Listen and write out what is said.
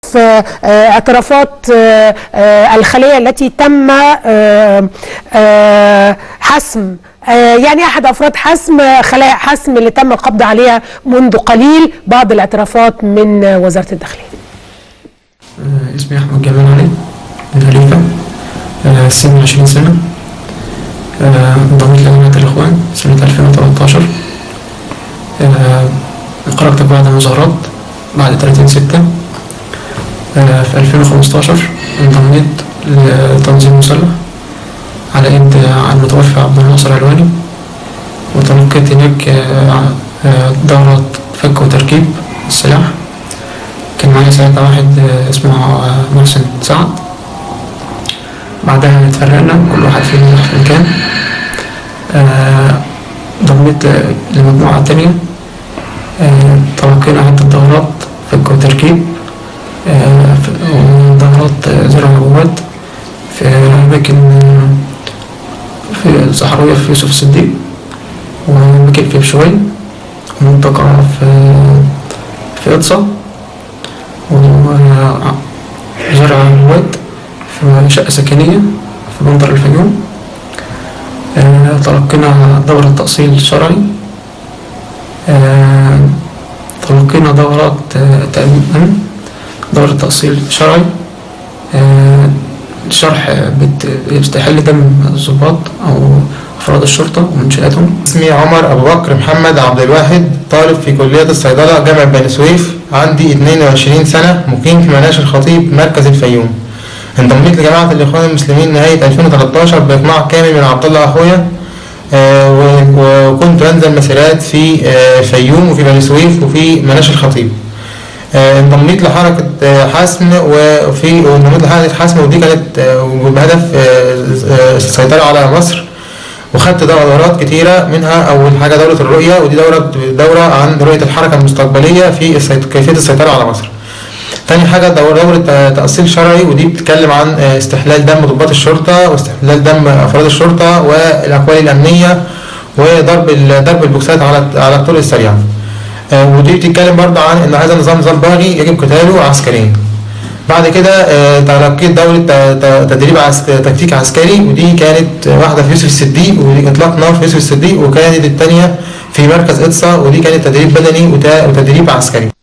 آه، آه، اعترافات آه، آه، الخلية التي تم آه، آه، حسم آه، يعني احد افراد حسم آه، خلايا حسم اللي تم القبض عليها منذ قليل بعض الاعترافات من آه، وزارة الداخلية آه، اسمي أحمد جمال علي من خليفة آه، سن 20 سنة آه، انضميت لجماعة الإخوان سنة 2013 آه، خرجت بعد مظاهرات بعد 30 ستة آه، في 2015 انضميت لتنظيم مسلح على يد المتوفى عبد الناصر علواني وتلقيت هناك آه، آه، دورة فك وتركيب السلاح كان معايا ساعتها واحد آه، اسمه آه، محسن سعد بعدها اتفرقنا كل واحد فينا راح في مكان آه، ضميت ل- لمجموعة تانية آه، تلقينا عدة دورات فك وتركيب آه، ف- ودورات آه، زرع عبوات في أماكن آه، في صحراوية في يوسف الصديق وأماكن في بشوي ومنطقة في في إقصى وزرع عبوات في شقة سكنية في منطقة الفيوم آه، تلقينا دورة تأصيل شرعي آه، تلقينا دورات آه، تأمين أمن دورة تأصيل شرعي آه، شرح بت- بتحل دم الضباط أو أفراد الشرطة ومنشآتهم اسمي عمر ابو بكر محمد عبد الواحد طالب في كلية الصيدلة جامعة بني سويف عندي 22 سنة مقيم في مناش الخطيب مركز الفيوم انضميت لجماعة الإخوان المسلمين نهاية 2013 بإقناع كامل من عبد الله أخويا آه، و- وكنت بنزل مسيرات في آه، الفيوم وفي بني سويف وفي مناش الخطيب آه، انضميت لحركة آه، حسم وفي وانضميت لحركة حسم ودي كانت آه، بهدف آه، آه، السيطرة على مصر وخدت دورات كتيرة منها أول حاجة دورة الرؤية ودي دورة دورة عن رؤية الحركة المستقبلية في السيط- كيفية السيطرة على مصر. تاني حاجة دورة دورة آه، تأصيل شرعي ودي بتتكلم عن آه، استحلال دم ضباط الشرطة واستحلال دم أفراد الشرطة والأقوال الأمنية وضرب ال- ضرب البوكسات على على الطرق السريعة. آه، ودي بتتكلم برضه عن إن هذا النظام نظام باغي يجب قتاله عسكريا. بعد كده آه، تلقيت دورة ت- ت- تدريب عسك... تكتيك عسكري ودي كانت واحدة في يوسف الصديق ودي إطلاق نار في يوسف الصديق وكانت التانية في مركز إقصى ودي كانت تدريب بدني وت- وتدريب عسكري